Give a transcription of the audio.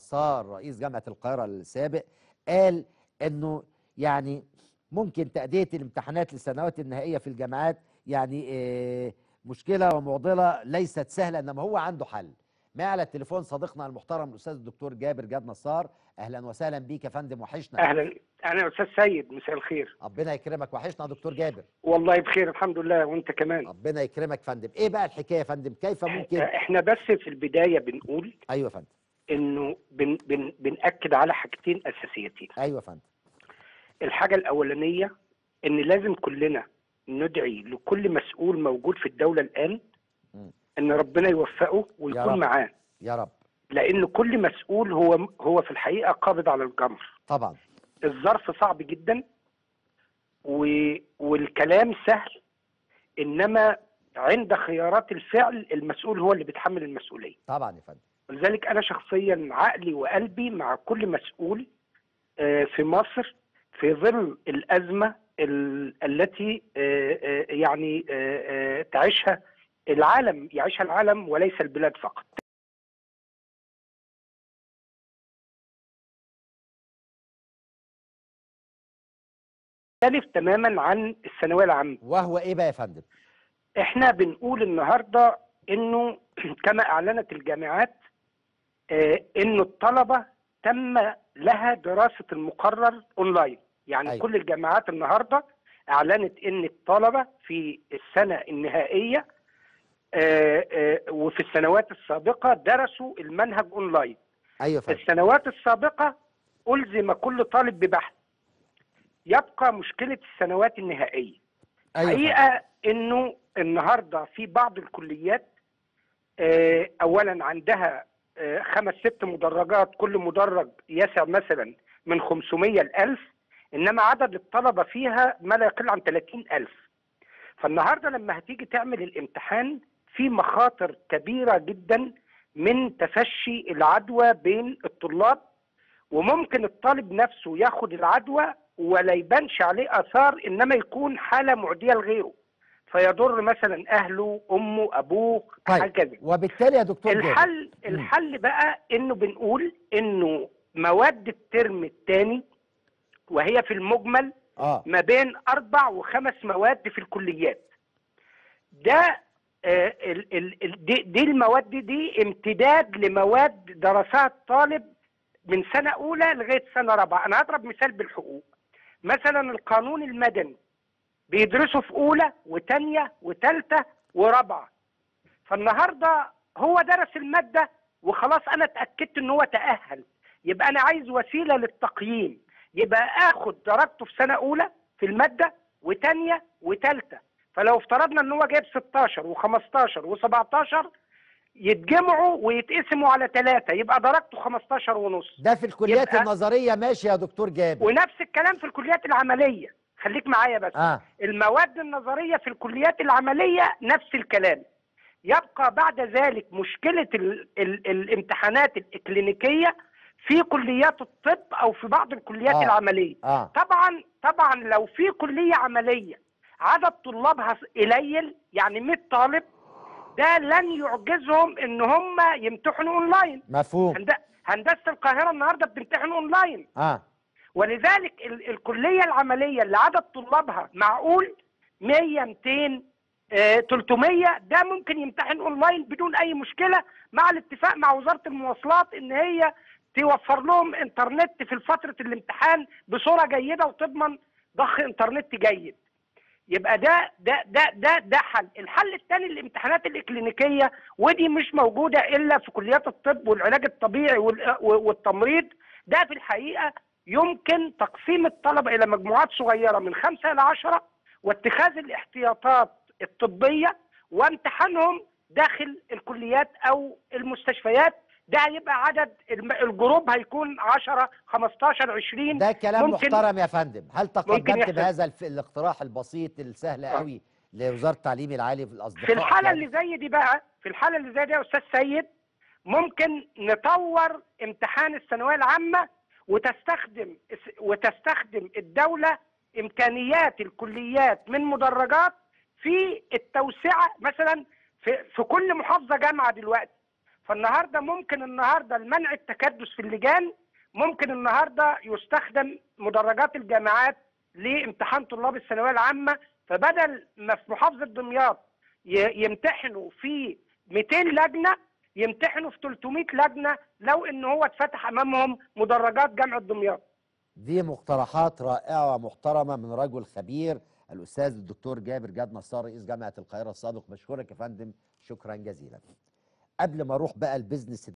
نصار رئيس جامعه القاهره السابق قال انه يعني ممكن تاديه الامتحانات للسنوات النهائيه في الجامعات يعني آه، مشكله ومعضله ليست سهله انما هو عنده حل ما على التليفون صديقنا المحترم الاستاذ الدكتور جابر جاد نصار اهلا وسهلا بيك يا فندم وحشنا اهلا انا استاذ سيد مساء الخير ربنا يكرمك وحشنا يا دكتور جابر والله بخير الحمد لله وانت كمان ربنا يكرمك فندم ايه بقى الحكايه يا فندم كيف ممكن احنا بس في البدايه بنقول ايوه يا فندم انه بن بن بناكد على حاجتين اساسيتين ايوه يا فندم الحاجه الاولانيه ان لازم كلنا ندعي لكل مسؤول موجود في الدوله الان مم. ان ربنا يوفقه يا رب. ويكون معاه يا رب لان كل مسؤول هو هو في الحقيقه قابض على الجمر طبعا الظرف صعب جدا و... والكلام سهل انما عند خيارات الفعل المسؤول هو اللي بيتحمل المسؤوليه طبعا يا فندم ولذلك انا شخصيا عقلي وقلبي مع كل مسؤول آه، في مصر في ظل الازمه ال- التي آه، آه، يعني آه، آه، تعيشها العالم يعيشها العالم وليس البلاد فقط مختلف تماما عن الثانويه العامه وهو ايه بقى يا فندم احنا بنقول النهارده انه كما اعلنت الجامعات آه، انه الطلبه تم لها دراسه المقرر اونلاين يعني أيوة. أيوة. كل الجامعات النهارده اعلنت ان الطلبه في السنه النهائيه آه، آه، وفي السنوات السابقه درسوا المنهج اونلاين ايوه يا في فندم السنوات السابقه الزم كل طالب ببحث يبقى مشكله السنوات النهائيه ايوه يا فندم. حقيقه انه النهارده في بعض الكليات آه، اولا عندها آه، خمس ست مدرجات كل مدرج يسع مثلا من 500 ل 1000 انما عدد الطلبه فيها ما لا يقل عن 30000 فالنهارده لما هتيجي تعمل الامتحان في مخاطر كبيره جدا من تفشي العدوى بين الطلاب وممكن الطالب نفسه ياخد العدوى ولا يبانش عليه اثار انما يكون حاله معديه لغيره فيضر مثلا اهله امه ابوه طيب هكذا وبالتالي يا دكتور جابر الحل الحل بقى انه بنقول انه مواد الترم الثاني وهي في المجمل اه ما بين اربع وخمس مواد في الكليات ده آه، ال- ال- ال- دي, دي المواد دي, دي امتداد لمواد درسها الطالب من سنه اولى لغايه سنه رابعه انا هضرب مثال بالحقوق مثلا القانون المدني بيدرسه في اولى وثانيه وثالثه ورابعه فالنهارده هو درس الماده وخلاص انا اتاكدت ان هو تاهل يبقى انا عايز وسيله للتقييم يبقى اخد درجته في سنه اولى في الماده وثانيه وثالثه فلو افترضنا ان هو جايب 16 و15 و17 يتجمعوا ويتقسموا على ثلاثه يبقى درجته 15 ونص ده في الكليات يبقى- النظريه ماشي يا دكتور جابر ونفس الكلام في الكليات العمليه خليك معايا بس اه المواد النظريه في الكليات العمليه نفس الكلام يبقى بعد ذلك مشكله ال ال الامتحانات الاكلينيكيه في كليات الطب او في بعض الكليات آه. آه. العمليه اه طبعا طبعا لو في كليه عمليه عدد طلابها قليل يعني 100 طالب ده لن يعجزهم ان هم يمتحنوا اونلاين مفهوم هند- هندسه القاهره النهارده بتمتحن اونلاين اه ولذلك ال- الكليه العمليه اللي عدد طلابها معقول 100 200 آه، 300 ده ممكن يمتحن اونلاين بدون اي مشكله مع الاتفاق مع وزاره المواصلات ان هي توفر لهم انترنت في فتره الامتحان بصوره جيده وتضمن ضخ انترنت جيد يبقى ده ده ده ده ده حل الحل الثاني الامتحانات الاكلينيكيه ودي مش موجوده الا في كليات الطب والعلاج الطبيعي وال- والتمريض ده في الحقيقه يمكن تقسيم الطلبه الى مجموعات صغيره من خمسه الى عشره واتخاذ الاحتياطات الطبيه وامتحانهم داخل الكليات او المستشفيات ده هيبقى عدد الم- الجروب هيكون 10 15 20 ده كلام ممكن- محترم يا فندم هل تقدمت يحصل. بهذا الف... الاقتراح البسيط السهل آه. قوي لوزاره التعليم العالي في الاصدقاء في الحالة يعني؟ اللي زي دي بقى في الحالة اللي زي دي يا أستاذ سيد ممكن نطور امتحان الثانوية العامة وتستخدم وتستخدم الدولة إمكانيات الكليات من مدرجات في التوسعة مثلا في, في كل محافظة جامعة دلوقتي فالنهارده ممكن النهارده المنع التكدس في اللجان ممكن النهارده يستخدم مدرجات الجامعات لامتحان طلاب الثانويه العامه فبدل ما في محافظه دمياط ي- يمتحنوا في 200 لجنه يمتحنوا في 300 لجنه لو ان هو اتفتح امامهم مدرجات جامعه دمياط دي مقترحات رائعة ومحترمة من رجل خبير الأستاذ الدكتور جابر جاد نصار رئيس جامعة القاهرة السابق بشكرك يا فندم شكرا جزيلا قبل ما أروح بقى البيزنس